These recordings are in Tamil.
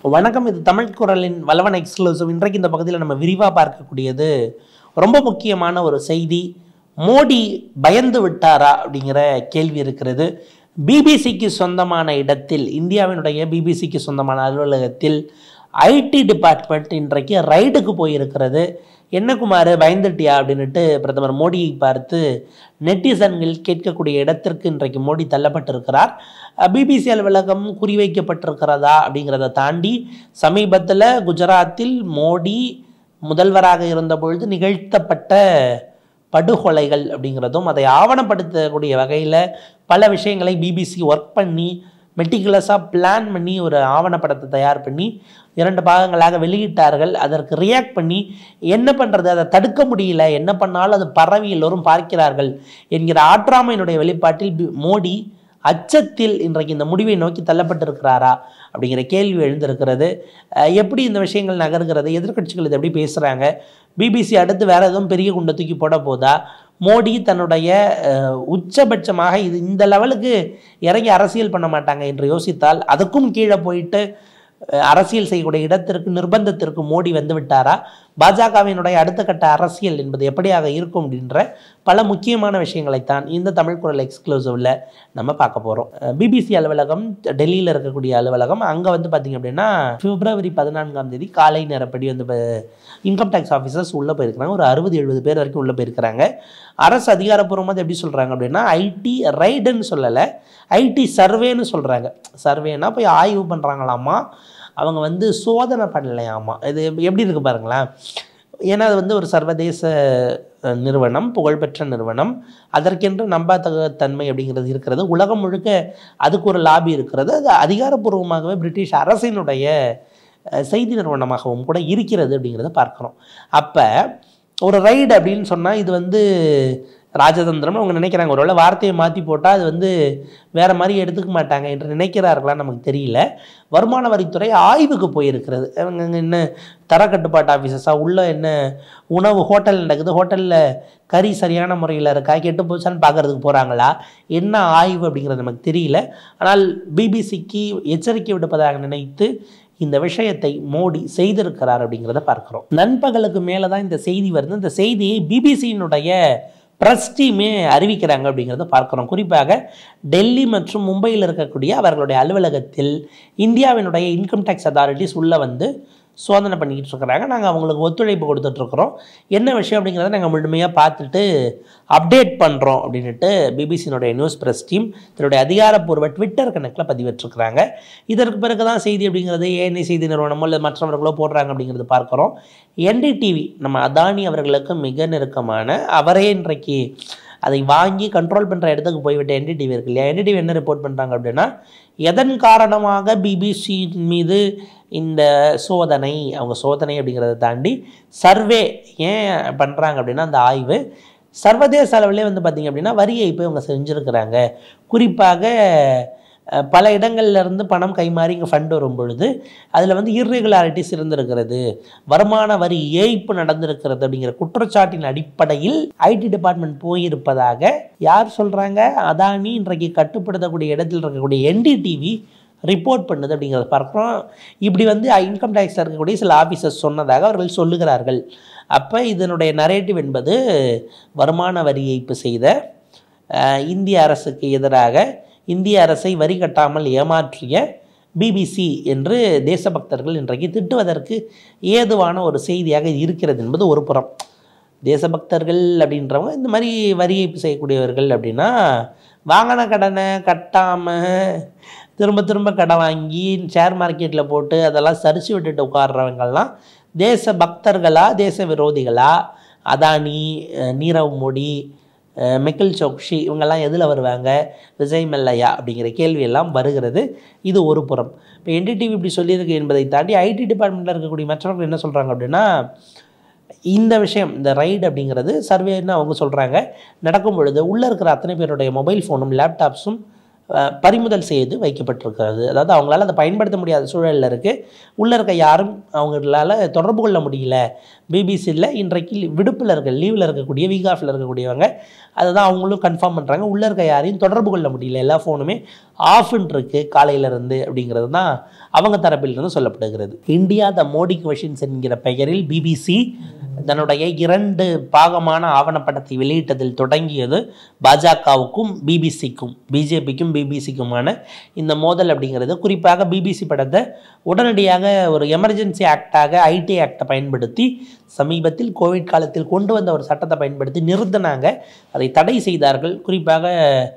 வணக்கம் இது தமிழ் குரலின் வல்லவன் எக்ஸ்க்ளூசிவ் இன்றைக்கு இந்த பகுதியில் நம்ம விரிவாக பார்க்கக்கூடியது ரொம்ப முக்கியமான ஒரு செய்தி மோடி பயந்து விட்டாரா அப்படிங்கிற கேள்வி இருக்கிறது பிபிசிக்கு சொந்தமான இடத்தில் இந்தியாவினுடைய பிபிசிக்கு சொந்தமான அலுவலகத்தில் ஐடி டிபார்ட்மெண்ட் இன்றைக்கு ரைடுக்கு போயிருக்கிறது என்ன குமார் பயந்துட்டியா அப்படின்னுட்டு பிரதமர் மோடியை பார்த்து நெட்டிசன்கள் கேட்கக்கூடிய இடத்திற்கு இன்றைக்கு மோடி தள்ளப்பட்டிருக்கிறார் பிபிசி அலுவலகம் குறிவைக்கப்பட்டிருக்கிறதா அப்படிங்கிறத தாண்டி சமீபத்தில் குஜராத்தில் மோடி முதல்வராக இருந்த பொழுது நிகழ்த்தப்பட்ட படுகொலைகள் அப்படிங்கிறதும் அதை ஆவணப்படுத்தக்கூடிய வகையில் பல விஷயங்களை பிபிசி ஒர்க் பண்ணி மெட்டிகுலஸாக பிளான் பண்ணி ஒரு ஆவணப்படத்தை தயார் பண்ணி இரண்டு பாகங்களாக வெளியிட்டார்கள் அதற்கு ரியாக்ட் பண்ணி என்ன பண்ணுறது அதை தடுக்க முடியல என்ன பண்ணாலும் அது பரவி எல்லோரும் பார்க்கிறார்கள் என்கிற ஆற்றாமையினுடைய வெளிப்பாட்டில் பி- மோடி அச்சத்தில் இன்றைக்கு இந்த முடிவை நோக்கி தள்ளப்பட்டிருக்கிறாரா அப்படிங்கிற கேள்வி எழுந்திருக்கிறது அஹ் எப்படி இந்த விஷயங்கள் நகர்கிறது எதிர்க்கட்சிகள் இதை எப்படி பேசுகிறாங்க பிபிசி அடுத்து வேற எதுவும் பெரிய குண்டை தூக்கி போட போதா மோடி தன்னுடைய அஹ், உச்சபட்சமாக இது இந்த லெவலுக்கு இறங்கி அரசியல் பண்ண மாட்டாங்க என்று யோசித்தால் அதுக்கும் கீழே போயிட்டு அஹ், அரசியல் செய்யக்கூடிய இடத்திற்கு நிர்பந்தத்திற்கு மோடி வந்து விட்டாரா பாஜகவினுடைய அடுத்த கட்ட அரசியல் என்பது எப்படியாக இருக்கும் அப்படின்ற பல முக்கியமான விஷயங்களைத்தான் இந்த தமிழ் குரல் எக்ஸ்க்ளூசிவில் நம்ம பார்க்க போகிறோம் பிபிசி அலுவலகம் டெல்லியில் இருக்கக்கூடிய அலுவலகம் அங்கே வந்து பார்த்திங்க அப்படின்னா பிப்ரவரி பதினான்காம் தேதி காலை நேரப்படி வந்து இன்கம் டேக்ஸ் ஆஃபீஸர்ஸ் உள்ளே போயிருக்கிறாங்க ஒரு அறுபது எழுபது பேர் வரைக்கும் உள்ளே போயிருக்கிறாங்க அரசு அதிகாரப்பூர்வமாக எப்படி சொல்கிறாங்க அப்படின்னா ஐடி ரைடுன்னு சொல்லலை ஐடி சர்வேன்னு சொல்கிறாங்க சர்வேனா போய் ஆய்வு பண்ணுறாங்களாமா அவங்க வந்து சோதனை பண்ணலையாமா இது எப்படி இருக்கு பாருங்களேன் ஏன்னா அது வந்து ஒரு சர்வதேச அஹ், நிறுவனம் புகழ்பெற்ற நிறுவனம் அதற்கென்று நம்பத்தக தன்மை அப்படிங்கிறது இருக்கிறது உலகம் முழுக்க அதுக்கு ஒரு லாபி இருக்கிறது அது அதிகாரப்பூர்வமாகவே பிரிட்டிஷ் அரசினுடைய அஹ், செய்தி நிறுவனமாகவும் கூட இருக்கிறது அப்படிங்கிறத பார்க்குறோம் அப்போ ஒரு ரைடு அப்படின்னு சொன்னால் இது வந்து ராஜதந்திரம்னு அவங்க நினைக்கிறாங்க ஒருவேளை வார்த்தையை மாற்றி போட்டால் அது வந்து வேறு மாதிரி எடுத்துக்க மாட்டாங்க என்று நினைக்கிறார்களா நமக்கு தெரியல வருமான வரித்துறை ஆய்வுக்கு போயிருக்கிறது அவங்க அங்கே என்ன தரக்கட்டுப்பாட்டு ஆஃபீஸர்ஸாக உள்ள என்ன உணவு ஹோட்டல் நடக்குது ஹோட்டலில் கறி சரியான முறையில் இருக்கா கெட்டு போச்சான்னு பார்க்கறதுக்கு போகிறாங்களா என்ன ஆய்வு அப்படிங்கிறது நமக்கு தெரியல ஆனால் பிபிசிக்கு எச்சரிக்கை விடுப்பதாக நினைத்து இந்த விஷயத்தை மோடி செய்திருக்கிறார் அப்படிங்கிறத பார்க்குறோம் நண்பகலுக்கு மேலே தான் இந்த செய்தி வருது இந்த செய்தியை பிபிசியினுடைய ப்ரெஸ் டீமே அறிவிக்கிறாங்க அப்படிங்கிறத பார்க்குறோம் குறிப்பாக டெல்லி மற்றும் மும்பையில் இருக்கக்கூடிய அவர்களுடைய அலுவலகத்தில் இந்தியாவினுடைய இன்கம் டேக்ஸ் அத்தாரிட்டிஸ் உள்ளே வந்து சோதனை பண்ணிக்கிட்டு இருக்கிறாங்க நாங்கள் அவங்களுக்கு ஒத்துழைப்பு கொடுத்துட்ருக்குறோம் என்ன விஷயம் அப்படிங்கிறத நாங்கள் முழுமையாக பார்த்துட்டு அப்டேட் பண்ணுறோம் அப்படின்ட்டு பிபிசியினுடைய நியூஸ் ப்ரெஸ் டீம் தன்னுடைய அதிகாரப்பூர்வ ட்விட்டர் கணக்கில் பதிவிட்டிருக்கிறாங்க இதற்கு பிறகு தான் செய்தி அப்படிங்கிறது ஏஎன்ஐ செய்தி நிறுவனமோ இல்லை மற்றவர்களோ போடுறாங்க அப்படிங்கிறது பார்க்குறோம் என்டிடிவி நம்ம அதானி அவர்களுக்கு மிக நெருக்கமான அவரே இன்றைக்கு அதை வாங்கி கண்ட்ரோல் பண்ணுற இடத்துக்கு போய்விட்ட என்டிடிவி இருக்கு இல்லையா என்டிடிவி என்ன ரிப்போர்ட் பண்ணுறாங்க அப்படின்னா எதன் காரணமாக பிபிசி மீது இந்த சோதனை அவங்க சோதனை அப்படிங்கிறத தாண்டி சர்வே ஏன் பண்ணுறாங்க அப்படின்னா அந்த ஆய்வு சர்வதேச அளவிலே வந்து பார்த்திங்க அப்படின்னா வரி ஏய்ப்பு இவங்க செஞ்சுருக்கிறாங்க குறிப்பாக அஹ், பல இடங்கள்ல இருந்து பணம் கைமாறி இங்கே ஃபண்ட் வரும் பொழுது அதில் வந்து இர்ரெகுலாரிட்டிஸ் இருந்திருக்கிறது வருமான வரி ஏய்ப்பு நடந்திருக்கிறது அப்படிங்கிற குற்றச்சாட்டின் அடிப்படையில் ஐடி டிபார்ட்மெண்ட் போயிருப்பதாக யார் சொல்கிறாங்க அதானி இன்றைக்கு கட்டுப்படுத்தக்கூடிய இடத்தில் இருக்கக்கூடிய என்டிடிவி ரிப்போர்ட் பண்ணுது அப்படிங்கிறத பார்க்குறோம் இப்படி வந்து இன்கம் டேக்ஸில் இருக்கக்கூடிய சில ஆஃபீஸர்ஸ் சொன்னதாக அவர்கள் சொல்லுகிறார்கள் அப்போ இதனுடைய நரேட்டிவ் என்பது வருமான வரி ஏய்ப்பு செய்த அஹ், இந்திய அரசுக்கு எதிராக இந்திய அரசை வரி கட்டாமல் ஏமாற்றிய பிபிசி என்று தேசபக்தர்கள் இன்றைக்கு திட்டுவதற்கு ஏதுவான ஒரு செய்தியாக இது இருக்கிறது என்பது ஒரு புறம் தேசபக்தர்கள் அப்படின்றவங்க இந்த மாதிரி வரி ஏய்ப்பு செய்யக்கூடியவர்கள் அப்படின்னா வாங்கின கடனை கட்டாமல் திரும்ப திரும்ப கடன் வாங்கி ஷேர் மார்க்கெட்டில் போட்டு அதெல்லாம் சரிச்சு விட்டுட்டு உட்கார்றவங்கெல்லாம் தேச பக்தர்களா தேச விரோதிகளா அதானி அஹ் நீரவ் மோடி அஹ் மெக்கில் சோக்ஷி இவங்கெல்லாம் எதில் வருவாங்க விஜய் மல்லையா அப்படிங்கிற கேள்வியெல்லாம் வருகிறது இது ஒரு புறம் இப்போ என்டிடிவி இப்படி சொல்லியிருக்கு என்பதை தாண்டி ஐடி டிபார்ட்மெண்ட்டில் இருக்கக்கூடிய மற்றவர்கள் என்ன சொல்கிறாங்க அப்படின்னா இந்த விஷயம் இந்த ரைடு அப்படிங்கிறது சர்வேன்னு அவங்க சொல்கிறாங்க நடக்கும் பொழுது உள்ளே இருக்கிற அத்தனை பேருடைய மொபைல் ஃபோனும் லேப்டாப்ஸும் அஹ், பறிமுதல் செய்து வைக்கப்பட்டிருக்கிறது அதாவது அவங்களால அதை பயன்படுத்த முடியாத சூழலில் இருக்குது உள்ளே இருக்க யாரும் அவங்களால தொடர்பு கொள்ள முடியல பிபிசியில் இன்றைக்கு விடுப்பில் இருக்க லீவில் இருக்கக்கூடிய வீக் ஆஃபில் இருக்கக்கூடியவங்க அதை தான் அவங்களும் கன்ஃபார்ம் பண்ணுறாங்க உள்ளே இருக்க யாரையும் தொடர்பு கொள்ள முடியல எல்லா ஃபோனுமே ஆஃப்னு இருக்கு காலையிலேருந்து அப்படிங்கிறது தான் அவங்க தரப்பிலிருந்து சொல்லப்படுகிறது இந்தியா த மோடி கொஷின்ஸ் என்கிற பெயரில் பிபிசி தன்னுடைய இரண்டு பாகமான ஆவணப்படத்தை வெளியிட்டதில் தொடங்கியது பாஜகவுக்கும் பிபிசிக்கும் பிஜேபிக்கும் பிபிசிக்குமான இந்த மோதல் அப்படிங்கிறது குறிப்பாக பிபிசி படத்தை உடனடியாக ஒரு எமர்ஜென்சி ஆக்டாக ஐடி ஆக்டை பயன்படுத்தி சமீபத்தில் கோவிட் காலத்தில் கொண்டு வந்த ஒரு சட்டத்தை பயன்படுத்தி நிறுத்தினாங்க அதை தடை செய்தார்கள் குறிப்பாக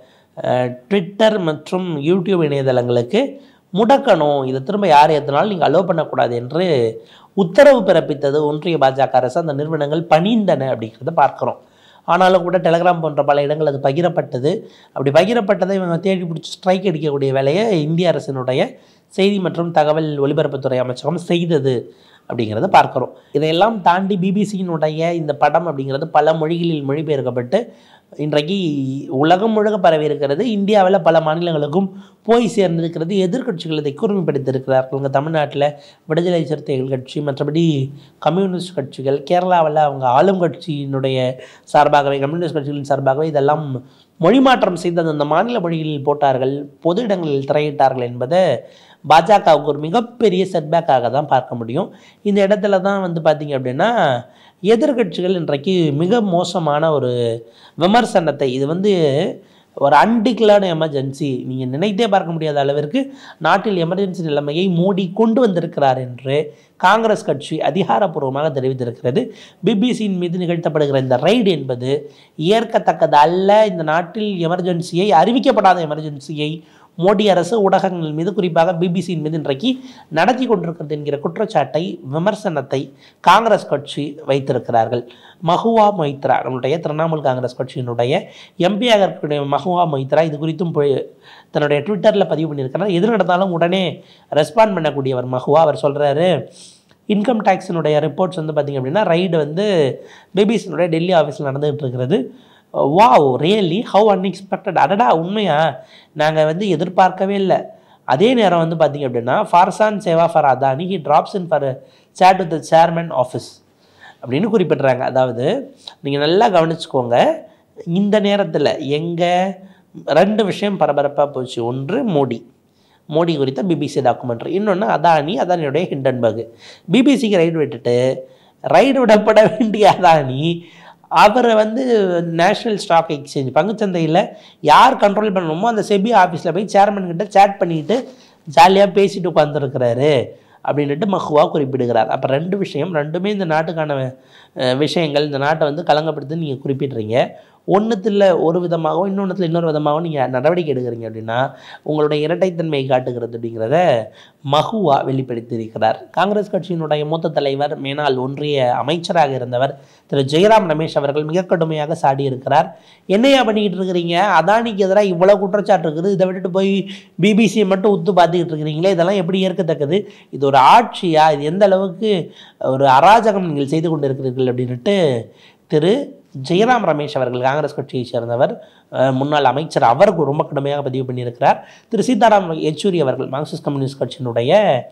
அஹ், ட்விட்டர் மற்றும் யூடியூப் இணையதளங்களுக்கு முடக்கணும் இதை திரும்ப யார் ஏற்றினாலும் நீங்கள் அலோவ் பண்ணக்கூடாது என்று உத்தரவு பிறப்பித்தது ஒன்றிய பாஜக அரசு அந்த நிறுவனங்கள் பணிந்தன அப்படிங்கிறத பார்க்குறோம் ஆனாலும் கூட டெலகிராம் போன்ற பல இடங்கள் அது பகிரப்பட்டது அப்படி பகிரப்பட்டதை இவங்க தேடி பிடிச்சி ஸ்ட்ரைக் அடிக்கக்கூடிய வேலையை இந்திய அரசினுடைய செய்தி மற்றும் தகவல் ஒலிபரப்புத்துறை அமைச்சகம் செய்தது அப்படிங்கிறத பார்க்குறோம் இதையெல்லாம் தாண்டி பிபிசியினுடைய இந்த படம் அப்படிங்கிறது பல மொழிகளில் மொழிபெயர்க்கப்பட்டு இன்றைக்கு உலகம் முழுக்க பரவி இருக்கிறது இந்தியாவில் பல மாநிலங்களுக்கும் போய் சேர்ந்திருக்கிறது எதிர்க்கட்சிகள் இதை கூர்மைப்படுத்தியிருக்கிறார்கள் இங்கே தமிழ்நாட்டில் விடுதலை சிறுத்தைகள் கட்சி மற்றபடி கம்யூனிஸ்ட் கட்சிகள் கேரளாவில் அவங்க ஆளும் கட்சியினுடைய சார்பாகவே கம்யூனிஸ்ட் கட்சிகளின் சார்பாகவே இதெல்லாம் மொழி மாற்றம் செய்து அந்த மாநில மொழிகளில் போட்டார்கள் பொது இடங்களில் திரையிட்டார்கள் என்பதை பாஜகவுக்கு ஒரு மிகப்பெரிய செட்பேக்காக தான் பார்க்க முடியும் இந்த இடத்துல தான் வந்து பார்த்திங்க அப்படின்னா எதிர்க்கட்சிகள் இன்றைக்கு மிக மோசமான ஒரு விமர்சனத்தை இது வந்து ஒரு அன்டிக்ளர்டு எமர்ஜென்சி நீங்கள் நினைத்தே பார்க்க முடியாத அளவிற்கு நாட்டில் எமர்ஜென்சி நிலைமையை மோடி கொண்டு வந்திருக்கிறார் என்று காங்கிரஸ் கட்சி அதிகாரப்பூர்வமாக தெரிவித்திருக்கிறது பிபிசியின் மீது நிகழ்த்தப்படுகிற இந்த ரைடு என்பது ஏற்கத்தக்கது அல்ல இந்த நாட்டில் எமர்ஜென்சியை அறிவிக்கப்படாத எமர்ஜென்சியை மோடி அரசு ஊடகங்கள் மீது குறிப்பாக பிபிசியின் மீது இன்றைக்கு நடத்தி கொண்டிருக்கிறது என்கிற குற்றச்சாட்டை விமர்சனத்தை காங்கிரஸ் கட்சி வைத்திருக்கிறார்கள் மஹுவா மொய்த்ரா நம்முடைய திரிணாமுல் காங்கிரஸ் கட்சியினுடைய எம்பியாக இருக்கக்கூடிய மஹுவா மொய்த்ரா இது குறித்தும் போய் தன்னுடைய ட்விட்டரில் பதிவு பண்ணியிருக்கிறார் எது நடந்தாலும் உடனே ரெஸ்பாண்ட் பண்ணக்கூடியவர் மஹுவா அவர் சொல்கிறாரு இன்கம் டேக்ஸினுடைய ரிப்போர்ட்ஸ் வந்து பார்த்திங்க அப்படின்னா ரைடு வந்து பிபிசியினுடைய டெல்லி ஆஃபீஸில் நடந்துகிட்டு இருக்கிறது வாவ் ரியலி ஹவு அன்எக்ஸ்பெக்டட் அடடா உண்மையா நாங்கள் வந்து எதிர்பார்க்கவே இல்லை அதே நேரம் வந்து பார்த்திங்க அப்படின்னா ஃபார்சான் சேவா for Adani he drops in for chat with chairman office அப்படின்னு குறிப்பிட்றாங்க அதாவது நீங்கள் நல்லா கவனிச்சுக்கோங்க இந்த நேரத்தில் எங்கே ரெண்டு விஷயம் பரபரப்பாக போச்சு ஒன்று மோடி மோடி குறித்த பிபிசி டாக்குமெண்ட்ரி இன்னொன்று அதானி அதானியுடைய ஹிண்டன்பர்க் பிபிசிக்கு ரைடு விட்டுட்டு ரைடு விடப்பட வேண்டிய அதானி அவரை வந்து நேஷ்னல் ஸ்டாக் எக்ஸ்சேஞ்ச் பங்குச்சந்தையில் யார் கண்ட்ரோல் பண்ணணுமோ அந்த செபி ஆஃபீஸில் போய் சேர்மன் கிட்ட சேட் பண்ணிட்டு ஜாலியாக பேசிட்டு உட்காந்துருக்கிறாரு அப்படின்ட்டு மஹுவா குறிப்பிடுகிறார் அப்போ ரெண்டு விஷயம் ரெண்டுமே இந்த நாட்டுக்கான அஹ், விஷயங்கள் இந்த நாட்டை வந்து கலங்கப்படுத்தி நீங்கள் குறிப்பிடுறீங்க ஒன்றுத்தில் ஒரு விதமாகவும் இன்னொன்றுத்தில் இன்னொரு விதமாகவும் நீங்கள் நடவடிக்கை எடுக்கிறீங்க அப்படின்னா உங்களுடைய இரட்டைத்தன்மையை காட்டுகிறது அப்படிங்கிறத மஹுவா வெளிப்படுத்தியிருக்கிறார் காங்கிரஸ் கட்சியினுடைய மூத்த தலைவர் மேனால் ஒன்றிய அமைச்சராக இருந்தவர் திரு ஜெயராம் ரமேஷ் அவர்கள் மிக கடுமையாக சாடியிருக்கிறார் என்னையா பண்ணிக்கிட்டு இருக்கிறீங்க அதானிக்கு எதிராக இவ்வளோ குற்றச்சாட்டு இருக்குது இதை விட்டுட்டு போய் பிபிசியை மட்டும் உத்து பார்த்துக்கிட்டு இருக்கிறீங்களே இதெல்லாம் எப்படி ஏற்கத்தக்கது இது ஒரு ஆட்சியா இது எந்த அளவுக்கு ஒரு அராஜகம் நீங்கள் செய்து கொண்டு இருக்கிறீர்கள் அப்படின்ட்டு திரு ஜெயராம் ரமேஷ் அவர்கள் காங்கிரஸ் கட்சியை சேர்ந்தவர் அஹ், முன்னாள் அமைச்சர் அவருக்கு ரொம்ப கடுமையாக பதிவு பண்ணியிருக்கிறார் திரு சீதாராம் யெச்சூரி அவர்கள் மார்க்சிஸ்ட் கம்யூனிஸ்ட் கட்சியினுடைய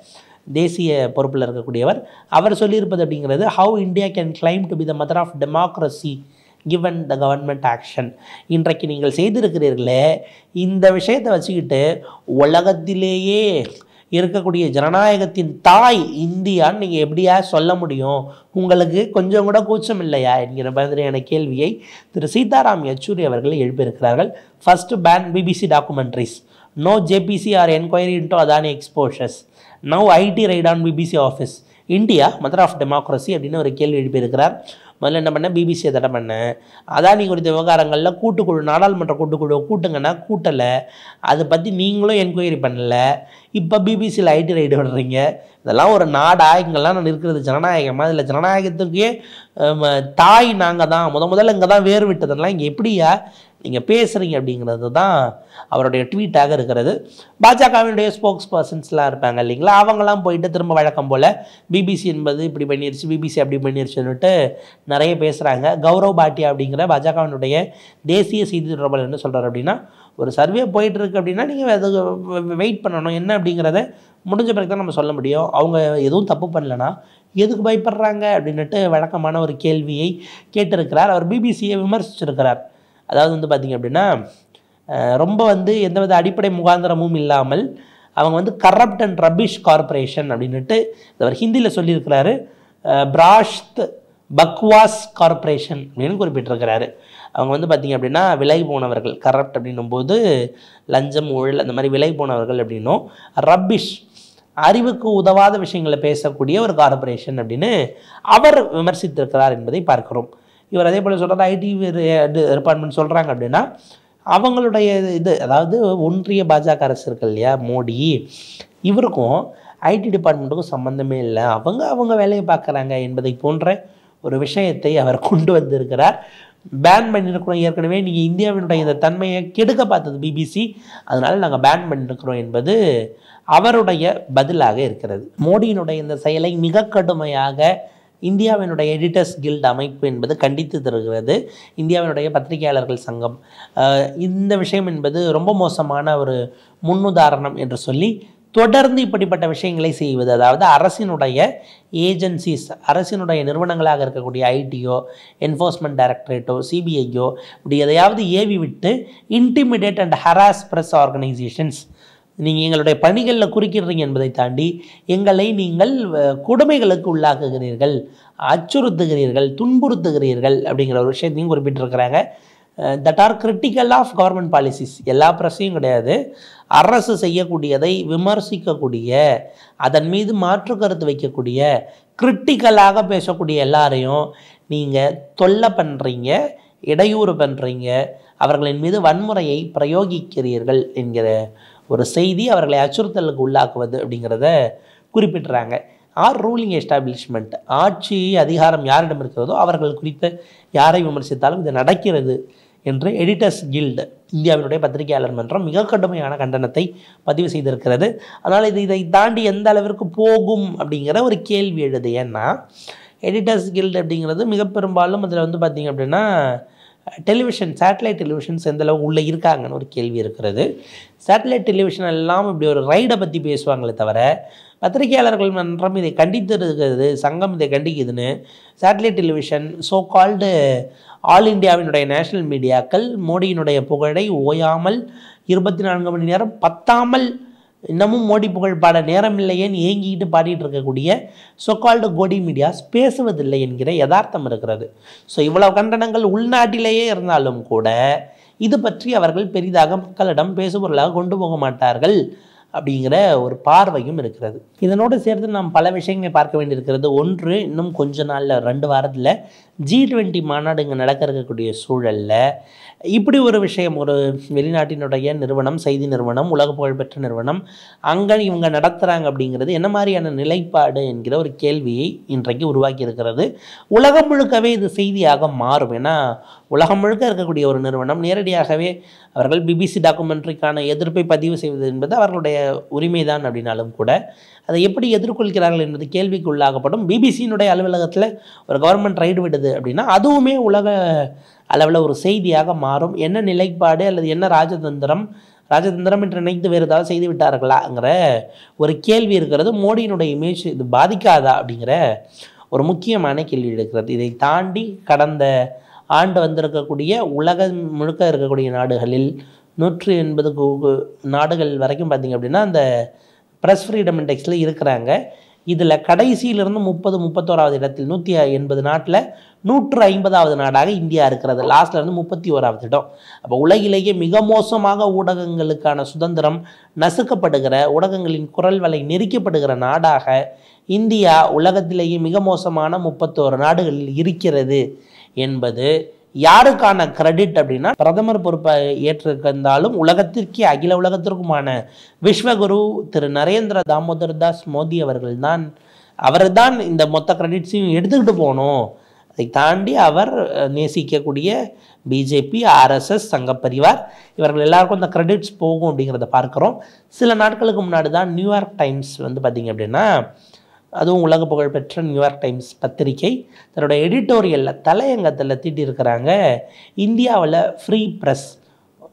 தேசிய பொறுப்பில் இருக்கக்கூடியவர் அவர் சொல்லியிருப்பது அப்படிங்கிறது how India can claim to be the mother of democracy given the government action இன்றைக்கு நீங்கள் செய்திருக்கிறீர்களே இந்த விஷயத்தை வச்சுக்கிட்டு உலகத்திலேயே இருக்கக்கூடிய ஜனநாயகத்தின் தாய் இந்தியான்னு நீங்கள் எப்படியா சொல்ல முடியும் உங்களுக்கு கொஞ்சம் கூட கூச்சம் இல்லையா என்கிற மாதிரியான கேள்வியை திரு சீதாராம் யெச்சூரி அவர்கள் எழுப்பியிருக்கிறார்கள் first ban BBC documentaries no JPC or enquiry into Adani exposures now IT raid on BBC office India mother of democracy அப்படின்னு ஒரு கேள்வி எழுப்பியிருக்கிறார் முதல்ல என்ன பண்ணேன் பிபிசியை தடை பண்ணேன் அதானி குறித்த விவகாரங்களில் கூட்டுக்குழு நாடாளுமன்ற கூட்டுக்குழு கூட்டுங்கன்னா கூட்டலை அதை பற்றி நீங்களும் என்கொயரி பண்ணல இப்போ பிபிசியில் ஐடி ரைடு விடுறீங்க இதெல்லாம் ஒரு நாடா இங்கெல்லாம் நான் இருக்கிறது ஜனநாயகமா இதில் ஜனநாயகத்துக்கே ஆம், தாய் நாங்கள் தான் முத முதல்ல இங்கே தான் வேறு விட்டதெல்லாம் இங்கே எப்படியா நீங்கள் பேசுகிறீங்க அப்படிங்கிறது தான் அவருடைய ட்வீட்டாக இருக்கிறது பாஜகவினுடைய ஸ்போக்ஸ் பர்சன்ஸ்லாம் இருப்பாங்க இல்லைங்களா அவங்கெல்லாம் போயிட்டு திரும்ப வழக்கம் போல் பிபிசி என்பது இப்படி பண்ணிருச்சு பிபிசி அப்படி பண்ணிருச்சுன்னுட்டு நிறைய பேசுகிறாங்க கௌரவ் பாட்டியா அப்படிங்கிற பாஜகவினுடைய தேசிய செய்தி தொடர்பாளர் என்ன சொல்கிறார் அப்படின்னா ஒரு சர்வே போயிட்டு இருக்கு அப்படின்னா நீங்கள் அது வெயிட் பண்ணணும் என்ன அப்படிங்கிறத முடிஞ்ச பிறகு தான் நம்ம சொல்ல முடியும் அவங்க எதுவும் தப்பு பண்ணலனா எதுக்கு பயப்படுறாங்க அப்படின்னுட்டு வழக்கமான ஒரு கேள்வியை கேட்டிருக்கிறார் அவர் பிபிசியை விமர்சிச்சிருக்கிறார் அதாவது வந்து பார்த்திங்க அப்படின்னா அஹ், ரொம்ப வந்து எந்தவித அடிப்படை முகாந்திரமும் இல்லாமல் அவங்க வந்து கரப்ட் அண்ட் ரபிஷ் கார்ப்பரேஷன் அப்படின்னுட்டு அவர் ஹிந்தியில் சொல்லியிருக்கிறாரு அஹ், பிராஷ்த் பக்வாஸ் கார்ப்பரேஷன் அப்படின்னு குறிப்பிட்டிருக்கிறாரு அவங்க வந்து பார்த்திங்க அப்படின்னா விலை போனவர்கள் கரப்ட் அப்படின்னும் போது லஞ்சம் ஊழல் அந்த மாதிரி விலை போனவர்கள் அப்படின்னும் ரப்பிஷ் அறிவுக்கு உதவாத விஷயங்களை பேசக்கூடிய ஒரு கார்ப்பரேஷன் அப்படின்னு அவர் விமர்சித்திருக்கிறார் என்பதை பார்க்கிறோம் இவர் அதே போல் சொல்கிறார் ஐடி டிபார்ட்மெண்ட் சொல்கிறாங்க அப்படின்னா அவங்களுடைய இது அதாவது ஒன்றிய பாஜக அரசு இருக்கு இல்லையா மோடி இவருக்கும் ஐடி டிபார்ட்மெண்ட்டுக்கும் சம்மந்தமே இல்லை அவங்க அவங்க வேலையை பார்க்குறாங்க என்பதை போன்ற ஒரு விஷயத்தை அவர் கொண்டு வந்திருக்கிறார் பேன் பண்ணியிருக்கிறோம் ஏற்கனவே நீங்கள் இந்தியாவினுடைய இந்த தன்மையை கெடுக்க பார்த்தது பிபிசி அதனால் நாங்கள் பேன் பண்ணியிருக்கிறோம் என்பது அவருடைய பதிலாக இருக்கிறது மோடியினுடைய இந்த செயலை மிக கடுமையாக இந்தியாவினுடைய எடிட்டர்ஸ் கில்ட் அமைப்பு என்பது கண்டித்து தருகிறது இந்தியாவினுடைய பத்திரிகையாளர்கள் சங்கம் அஹ், இந்த விஷயம் என்பது ரொம்ப மோசமான ஒரு முன்னுதாரணம் என்று சொல்லி தொடர்ந்து இப்படிப்பட்ட விஷயங்களை செய்வது அதாவது அரசினுடைய ஏஜென்சிஸ் அரசினுடைய நிறுவனங்களாக இருக்கக்கூடிய ஐடியோ என்ஃபோர்ஸ்மெண்ட் டைரக்டரேட்டோ சிபிஐயோ இப்படி எதையாவது ஏவி விட்டு intimidate and harass press organisations நீங்கள் எங்களுடைய பணிகளில் குறுக்கிடுறீங்க என்பதை தாண்டி எங்களை நீங்கள் அஹ், கொடுமைகளுக்கு உள்ளாக்குகிறீர்கள் அச்சுறுத்துகிறீர்கள் துன்புறுத்துகிறீர்கள் அப்படிங்கிற ஒரு விஷயத்தையும் குறிப்பிட்டிருக்கிறாங்க that are critical of government policies எல்லா பிரச்சனையும் கிடையாது அரசு செய்யக்கூடியதை விமர்சிக்கக்கூடிய அதன் மீது மாற்று கருத்து வைக்கக்கூடிய கிரிட்டிக்கலாக பேசக்கூடிய எல்லாரையும் நீங்கள் தொல்லை பண்ணுறீங்க இடையூறு பண்ணுறீங்க அவர்களின் மீது வன்முறையை பிரயோகிக்கிறீர்கள் என்கிற ஒரு செய்தி அவர்களை அச்சுறுத்தலுக்கு உள்ளாக்குவது அப்படிங்கிறத குறிப்பிட்டுறாங்க ஆர் ரூலிங் எஸ்டாப்ளிஷ்மெண்ட் ஆட்சி அதிகாரம் யாரிடம் இருக்கிறதோ அவர்கள் குறித்து யாரை விமர்சித்தாலும் இது நடக்கிறது என்று எடிட்டர்ஸ் கில்டு இந்தியாவினுடைய பத்திரிகையாளர் மன்றம் மிக கடுமையான கண்டனத்தை பதிவு செய்திருக்கிறது அதனால் இது இதை தாண்டி எந்த அளவிற்கு போகும் அப்படிங்கிற ஒரு கேள்வி எழுது ஏன்னா எடிட்டர்ஸ் கில்டு அப்படிங்கிறது மிக பெரும்பாலும் அதில் வந்து பார்த்திங்க அப்படின்னா டெலிவிஷன் சேட்டலைட் டெலிவிஷன்ஸ் எந்த அளவுக்கு உள்ளே இருக்காங்கன்னு ஒரு கேள்வி இருக்கிறது சேட்டலைட் டெலிவிஷன் எல்லாம் இப்படி ஒரு ரைடை பற்றி பேசுவாங்களே தவிர பத்திரிகையாளர்கள் மன்றம் இதை கண்டித்து இருக்கிறது சங்கம் இதை கண்டிக்குதுன்னு satellite television so called all இந்தியாவினுடைய நேஷனல் மீடியாக்கள் மோடியினுடைய புகழை ஓயாமல் இருபத்தி நான்கு மணி நேரம் பத்தாமல் இன்னமும் மோடி புகழ் பாட நேரம் இல்லையேன்னு ஏங்கிக்கிட்டு பாடிட்டு இருக்கக்கூடிய சொக்கால்டு கோடி மீடியாஸ் பேசுவதில்லை என்கிற யதார்த்தம் இருக்கிறது ஸோ இவ்வளவு கண்டனங்கள் உள்நாட்டிலேயே இருந்தாலும் கூட இது பற்றி அவர்கள் பெரிதாக மக்களிடம் பேசுபொருளாக கொண்டு போக மாட்டார்கள் அப்படிங்கிற ஒரு பார்வையும் இருக்கிறது இதனோடு சேர்த்து நாம் பல விஷயங்களை பார்க்க வேண்டியிருக்கிறது ஒன்று இன்னும் கொஞ்ச நாளில் ரெண்டு வாரத்தில் ஜி டுவெண்ட்டி மாநாடு இங்கே நடக்க இருக்கக்கூடிய சூழலில் இப்படி ஒரு விஷயம் ஒரு வெளிநாட்டினுடைய நிறுவனம் செய்தி நிறுவனம் உலக புகழ்பெற்ற நிறுவனம் அங்கே இவங்க நடத்துகிறாங்க அப்படிங்கிறது என்ன மாதிரியான நிலைப்பாடு என்கிற ஒரு கேள்வியை இன்றைக்கு உருவாக்கி இருக்கிறது உலகம் முழுக்கவே இது செய்தியாக மாறும் ஏன்னா உலகம் முழுக்க இருக்கக்கூடிய ஒரு நிறுவனம் நேரடியாகவே அவர்கள் பிபிசி டாக்குமெண்ட்ரிக்கான எதிர்ப்பை பதிவு செய்வது என்பது அவர்களுடைய உரிமைதான் அப்படின்னாலும் கூட அதை எப்படி எதிர்கொள்கிறார்கள் என்பது கேள்விக்கு உள்ளாகப்படும் பிபிசியினுடைய அலுவலகத்தில் ஒரு கவர்மெண்ட் ரைடு விடுது அப்படின்னா அதுவுமே உலக அளவில் ஒரு செய்தியாக மாறும் என்ன நிலைப்பாடு அல்லது என்ன ராஜதந்திரம் ராஜதந்திரம் என்று நினைத்து வேறு ஏதாவது செய்து விட்டார்களாங்கிற ஒரு கேள்வி இருக்கிறது மோடியினுடைய இமேஜ் இது பாதிக்காதா அப்படிங்கிற ஒரு முக்கியமான கேள்வி இருக்கிறது இதை தாண்டி கடந்த ஆண்டு வந்திருக்கக்கூடிய உலகம் முழுக்க இருக்கக்கூடிய நாடுகளில் நூற்றி எண்பது நாடுகள் வரைக்கும் பார்த்திங்க அப்படின்னா அந்த ப்ரெஸ் ஃப்ரீடம் இண்டெக்ஸில் இருக்கிறாங்க இதில் கடைசியிலிருந்து முப்பது முப்பத்தோராவது இடத்தில் நூற்றி எண்பது நாட்டில் நூற்று ஐம்பதாவது நாடாக இந்தியா இருக்கிறது லாஸ்ட்ல இருந்து முப்பத்தி ஓராவது இடம் அப்போ உலகிலேயே மிக மோசமாக ஊடகங்களுக்கான சுதந்திரம் நசுக்கப்படுகிற ஊடகங்களின் குரல் வலை நெரிக்கப்படுகிற நாடாக இந்தியா உலகத்திலேயே மிக மோசமான முப்பத்தோரு நாடுகளில் இருக்கிறது என்பது யாருக்கான கிரெடிட் அப்படின்னா பிரதமர் பொறுப்பை ஏற்றிருந்தாலும் உலகத்திற்கே அகில உலகத்திற்குமான விஸ்வகுரு திரு நரேந்திர தாமோதர் தாஸ் மோடி அவர்கள்தான் அவர்தான் இந்த மொத்த கிரெடிட்ஸையும் எடுத்துக்கிட்டு போகணும் அதை தாண்டி அவர் அஹ், நேசிக்கக்கூடிய பிஜேபி ஆர்எஸ்எஸ் சங்கப்பரிவார் இவர்கள் எல்லாருக்கும் இந்த கிரெடிட்ஸ் போகும் அப்படிங்கிறத பார்க்குறோம் சில நாட்களுக்கு முன்னாடி தான் நியூயார்க் டைம்ஸ் வந்து பார்த்திங்க அப்படின்னா அதுவும் உலக புகழ்பெற்ற நியூயார்க் டைம்ஸ் பத்திரிகை தன்னோட எடிட்டோரியலில் தலையங்கத்தில் தீட்டியிருக்கிறாங்க இந்தியாவில் ஃப்ரீ ப்ரெஸ்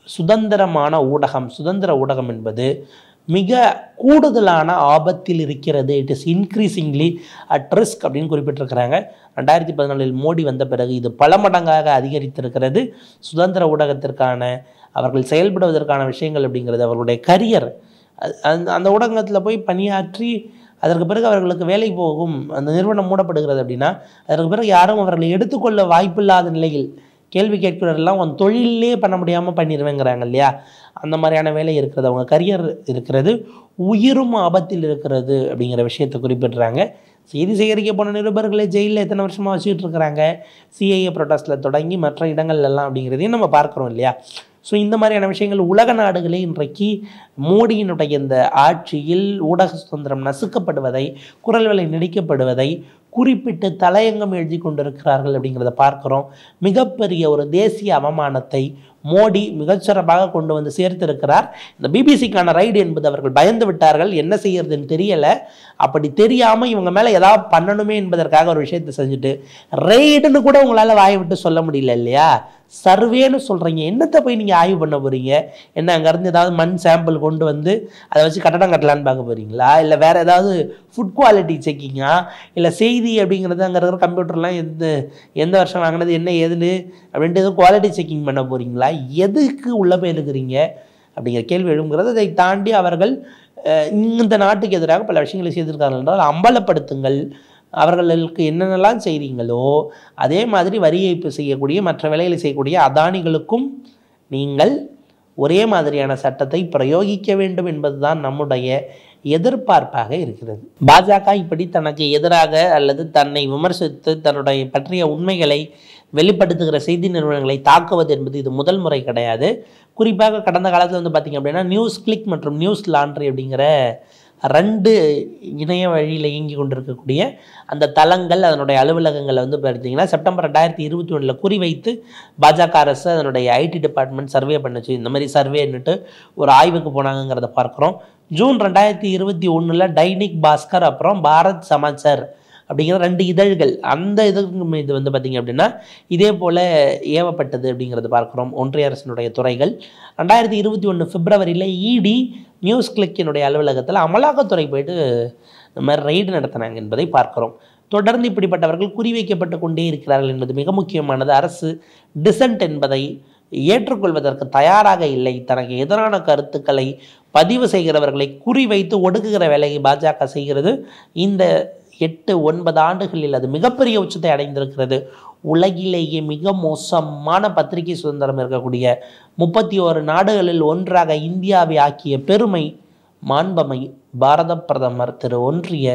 சுதந்திரமான ஊடகம் சுதந்திர ஊடகம் என்பது மிக கூடுதலான ஆபத்தில் இருக்கிறது it is increasingly at risk அப்படின்னு குறிப்பிட்டிருக்கிறாங்க ரெண்டாயிரத்தி பதினாலில் மோடி வந்த பிறகு இது பல மடங்காக அதிகரித்திருக்கிறது சுதந்திர ஊடகத்திற்கான அவர்கள் செயல்படுவதற்கான விஷயங்கள் அப்படிங்கிறது அவர்களுடைய கரியர் அந்த அந்த ஊடகத்தில் போய் பணியாற்றி அதற்கு பிறகு அவர்களுக்கு வேலை போகும் அந்த நிறுவனம் மூடப்படுகிறது அப்படின்னா அதற்கு பிறகு யாரும் அவர்களை எடுத்துக்கொள்ள வாய்ப்பில்லாத நிலையில் கேள்வி கேட்கிறவரெல்லாம் உன் தொழிலே பண்ண முடியாமல் பண்ணிடுவேங்கிறாங்க இல்லையா அந்த மாதிரியான வேலை இருக்கிறது அவங்க கரியர் இருக்கிறது உயிரும் ஆபத்தில் இருக்கிறது அப்படிங்கிற விஷயத்தை குறிப்பிடுறாங்க செய்தி சேகரிக்க போன நிருபர்களை ஜெயிலில் எத்தனை வருஷமாக வச்சுக்கிட்டு இருக்கிறாங்க சிஐஏ ப்ரொட்டஸ்ட்டில் தொடங்கி மற்ற இடங்கள் எல்லாம் அப்படிங்கிறதையும் நம்ம பார்க்குறோம் இல்லையா ஸோ இந்த மாதிரியான விஷயங்கள் உலக நாடுகளே இன்றைக்கு மோடியினுடைய இந்த ஆட்சியில் ஊடக சுதந்திரம் நசுக்கப்படுவதை குரல் விலை நடிக்கப்படுவதை குறிப்பிட்டு தலையங்கம் எழுதி கொண்டிருக்கிறார்கள் அப்படிங்கிறத பார்க்குறோம் மிகப்பெரிய ஒரு தேசிய அவமானத்தை மோடி மிகச்சிறப்பாக கொண்டு வந்து சேர்த்திருக்கிறார் இந்த பிபிசிக்கான ரைடு என்பது அவர்கள் பயந்து விட்டார்கள் என்ன செய்யறதுன்னு தெரியலை அப்படி தெரியாமல் இவங்க மேலே ஏதாவது பண்ணணுமே என்பதற்காக ஒரு விஷயத்தை செஞ்சுட்டு ரைடுன்னு கூட உங்களால் வாயை விட்டு சொல்ல முடியல இல்லையா சர்வேன்னு சொல்கிறீங்க என்னத்தை போய் நீங்கள் ஆய்வு பண்ண போகிறீங்க என்ன அங்கேருந்து ஏதாவது மண் சாம்பிள் கொண்டு வந்து அதை வச்சு கட்டடம் கட்டலான்னு பார்க்க போகிறீங்களா இல்லை வேறு ஏதாவது ஃபுட் குவாலிட்டி செக்கிங்கா இல்லை செய்தி அப்படிங்கிறது அங்கே இருக்கிற கம்ப்யூட்டர்லாம் எந்த எந்த வருஷம் வாங்கினது என்ன ஏதுன்னு அப்படின்ட்டு எதுவும் குவாலிட்டி செக்கிங் பண்ண போகிறீங்களா எதுக்கு உள்ளே போயிருக்கிறீங்க அப்படிங்கிற கேள்வி எழுங்கிறது அதை தாண்டி அவர்கள் அஹ், இந்த நாட்டுக்கு எதிராக பல விஷயங்களை செய்திருக்கார்கள் என்றால் அம்பலப்படுத்துங்கள் அவர்களுக்கு என்னென்னலாம் செய்கிறீங்களோ அதே மாதிரி வரி ஏய்ப்பு செய்யக்கூடிய மற்ற வேலைகளை செய்யக்கூடிய அதானிகளுக்கும் நீங்கள் ஒரே மாதிரியான சட்டத்தை பிரயோகிக்க வேண்டும் என்பதுதான் நம்முடைய எதிர்பார்ப்பாக இருக்கிறது பாஜக இப்படி தனக்கு எதிராக அல்லது தன்னை விமர்சித்து தன்னுடைய பற்றிய உண்மைகளை வெளிப்படுத்துகிற செய்தி நிறுவனங்களை தாக்குவது என்பது இது முதல் முறை கிடையாது குறிப்பாக கடந்த காலத்தில் வந்து பார்த்திங்க அப்படின்னா நியூஸ் கிளிக் மற்றும் நியூஸ் லாண்ட்ரி அப்படிங்கிற ரெண்டு இணைய வழியில் இயங்கி கொண்டிருக்கக்கூடிய அந்த தளங்கள் அதனுடைய அலுவலகங்களை வந்து பார்த்தீங்கன்னா செப்டம்பர் ரெண்டாயிரத்தி இருபத்தி ஒன்றில் குறிவைத்து பாஜக அரசு அதனுடைய ஐடி டிபார்ட்மெண்ட் சர்வே பண்ணுச்சு இந்த மாதிரி சர்வேன்னுட்டு ஒரு ஆய்வுக்கு போனாங்கங்கிறத பார்க்குறோம் ஜூன் ரெண்டாயிரத்தி இருபத்தி ஒன்றில் டைனிக் பாஸ்கர் அப்புறம் பாரத் சமாச்சார் அப்படிங்கிற ரெண்டு இதழ்கள் அந்த இதழ்கள் மீது வந்து பார்த்திங்க அப்படின்னா இதே போல் ஏவப்பட்டது அப்படிங்கிறது பார்க்குறோம் ஒன்றிய அரசினுடைய துறைகள் ரெண்டாயிரத்தி இருபத்தி ஒன்று பிப்ரவரியில் இடி நியூஸ் கிளிக்கினுடைய அலுவலகத்தில் அமலாக்கத்துறை போயிட்டு இந்த மாதிரி ரைடு நடத்தினாங்க என்பதை பார்க்கிறோம் தொடர்ந்து இப்படிப்பட்டவர்கள் குறிவைக்கப்பட்டு கொண்டே இருக்கிறார்கள் என்பது மிக முக்கியமானது அரசு டிசன்ட் என்பதை ஏற்றுக்கொள்வதற்கு தயாராக இல்லை தனக்கு எதிரான கருத்துக்களை பதிவு செய்கிறவர்களை குறிவைத்து ஒடுக்குகிற வேலையை பாஜக செய்கிறது இந்த எட்டு ஒன்பது ஆண்டுகளில் அது மிகப்பெரிய உச்சத்தை அடைந்திருக்கிறது உலகிலேயே மிக மோசமான பத்திரிகை சுதந்திரம் இருக்கக்கூடிய முப்பத்தி ஓரு நாடுகளில் ஒன்றாக இந்தியாவை ஆக்கிய பெருமை மாண்பமை பாரத பிரதமர் திரு ஒன்றிய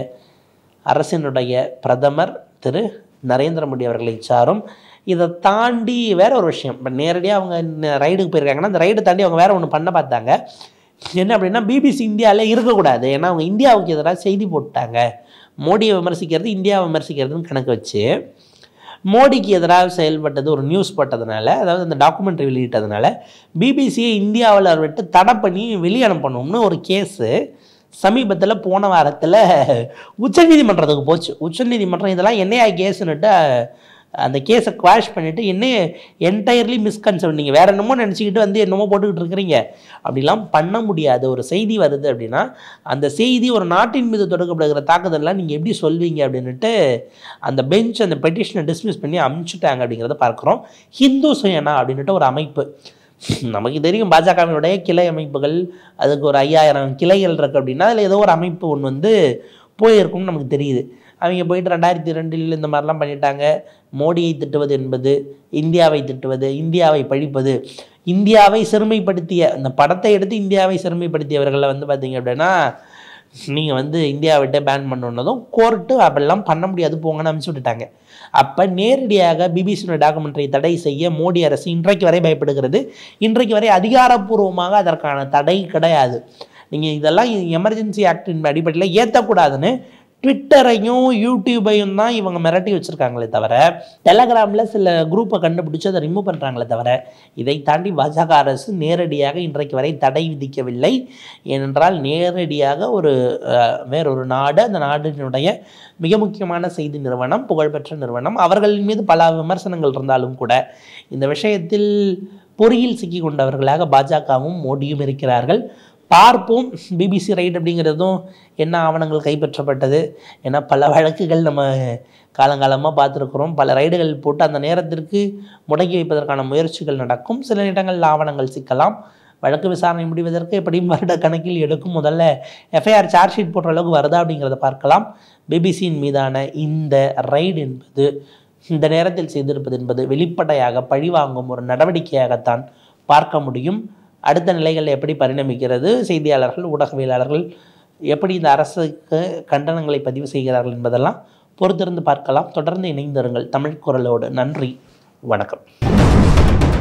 அரசினுடைய பிரதமர் திரு நரேந்திர மோடி அவர்களை சாரும் இதை தாண்டி வேற ஒரு விஷயம் இப்போ நேரடியாக அவங்க ரைடுக்கு போயிருக்காங்கன்னா அந்த ரைடு தாண்டி அவங்க வேற ஒன்று பண்ண பார்த்தாங்க என்ன அப்படின்னா பிபிசி இந்தியாவில் இருக்கக்கூடாது ஏன்னா அவங்க இந்தியாவுக்கு எதிராக செய்தி போட்டாங்க மோடியை விமர்சிக்கிறது இந்தியாவை விமர்சிக்கிறதுன்னு கணக்கு வச்சு மோடிக்கு எதிராக செயல்பட்டது ஒரு நியூஸ் போட்டதுனால அதாவது அந்த டாக்குமெண்ட்ரி வெளியிட்டதுனால பிபிசியை இந்தியாவில் விட்டு தடை பண்ணி வெளியே அனுப்பணும்னு ஒரு கேஸு சமீபத்தில் போன வாரத்தில் உச்சநீதிமன்றத்துக்கு போச்சு உச்சநீதிமன்றம் இதெல்லாம் என்னையா கேஸுன்னுட்டு அந்த கேஸை குவாஷ் பண்ணிவிட்டு என்ன என்டையர்லி மிஸ்கன்செப்ட் நீங்கள் வேறு என்னமோ நினச்சிக்கிட்டு வந்து என்னமோ போட்டுக்கிட்டு இருக்கிறீங்க அப்படிலாம் பண்ண முடியாது ஒரு செய்தி வருது அப்படின்னா அந்த செய்தி ஒரு நாட்டின் மீது தொடுக்கப்படுகிற தாக்குதல்லாம் நீங்கள் எப்படி சொல்வீங்க அப்படின்னுட்டு அந்த பெஞ்ச் அந்த பெட்டிஷனை டிஸ்மிஸ் பண்ணி அமுச்சுட்டாங்க அப்படிங்கிறத பார்க்குறோம் ஹிந்து சுயனா அப்படின்னுட்டு ஒரு அமைப்பு நமக்கு தெரியும் பாஜகவினுடைய கிளை அமைப்புகள் அதுக்கு ஒரு ஐயாயிரம் கிளைகள் இருக்குது அப்படின்னா அதில் ஏதோ ஒரு அமைப்பு ஒன்று வந்து போயிருக்கும்னு நமக்கு தெரியுது அவங்க போயிட்டு ரெண்டாயிரத்தி ரெண்டில் இந்த மாதிரிலாம் பண்ணிட்டாங்க மோடியை திட்டுவது என்பது இந்தியாவை திட்டுவது இந்தியாவை பழிப்பது இந்தியாவை சிறுமைப்படுத்திய இந்த படத்தை எடுத்து இந்தியாவை சிறுமைப்படுத்தியவர்களை வந்து பார்த்தீங்க அப்படின்னா நீங்கள் வந்து இந்தியாவை விட்டு பேன் பண்ணணுன்னதும் கோர்ட்டு அப்படிலாம் பண்ண முடியாது போங்கன்னு அனுப்பிச்சு விட்டுட்டாங்க அப்போ நேரடியாக பிபிசியோட டாக்குமெண்ட்ரி தடை செய்ய மோடி அரசு இன்றைக்கு வரை பயப்படுகிறது இன்றைக்கு வரை அதிகாரப்பூர்வமாக அதற்கான தடை கிடையாது நீங்கள் இதெல்லாம் எமர்ஜென்சி ஆக்டின் அடிப்படையில் ஏற்றக்கூடாதுன்னு ட்விட்டரையும் யூடியூபையும் தான் இவங்க மிரட்டி வச்சுருக்காங்களே தவிர டெலகிராமில் சில குரூப்பை கண்டுபிடிச்சி அதை ரிமூவ் பண்ணுறாங்களே தவிர இதை தாண்டி பாஜக அரசு நேரடியாக இன்றைக்கு வரை தடை விதிக்கவில்லை ஏனென்றால் நேரடியாக ஒரு அஹ், வேறொரு நாடு அந்த நாட்டினுடைய மிக முக்கியமான செய்தி நிறுவனம் புகழ்பெற்ற நிறுவனம் அவர்களின் மீது பல விமர்சனங்கள் இருந்தாலும் கூட இந்த விஷயத்தில் பொறியில் சிக்கி கொண்டவர்களாக பாஜகவும் மோடியும் இருக்கிறார்கள் பார்ப்போம் பிபிசி ரைட் அப்படிங்கிறதும் என்ன ஆவணங்கள் கைப்பற்றப்பட்டது ஏன்னா பல வழக்குகள் நம்ம காலங்காலமாக பார்த்துருக்குறோம் பல ரைடுகள் போட்டு அந்த நேரத்திற்கு முடக்கி வைப்பதற்கான முயற்சிகள் நடக்கும் சில இடங்களில் ஆவணங்கள் சிக்கலாம் வழக்கு விசாரணை முடிவதற்கு எப்படியும் வருட கணக்கில் எடுக்கும் முதல்ல எஃப்ஐஆர் சார்ஜ் ஷீட் போடுற அளவுக்கு வருதா அப்படிங்கிறத பார்க்கலாம் பிபிசியின் மீதான இந்த ரைடு என்பது இந்த நேரத்தில் செய்திருப்பது என்பது வெளிப்படையாக பழிவாங்கும் ஒரு நடவடிக்கையாகத்தான் பார்க்க முடியும் அடுத்த நிலைகள் எப்படி பரிணமிக்கிறது செய்தியாளர்கள் ஊடகவியலாளர்கள் எப்படி இந்த அரசுக்கு கண்டனங்களை பதிவு செய்கிறார்கள் என்பதெல்லாம் பொறுத்திருந்து பார்க்கலாம் தொடர்ந்து இணைந்திருங்கள் தமிழ் குரலோடு நன்றி வணக்கம்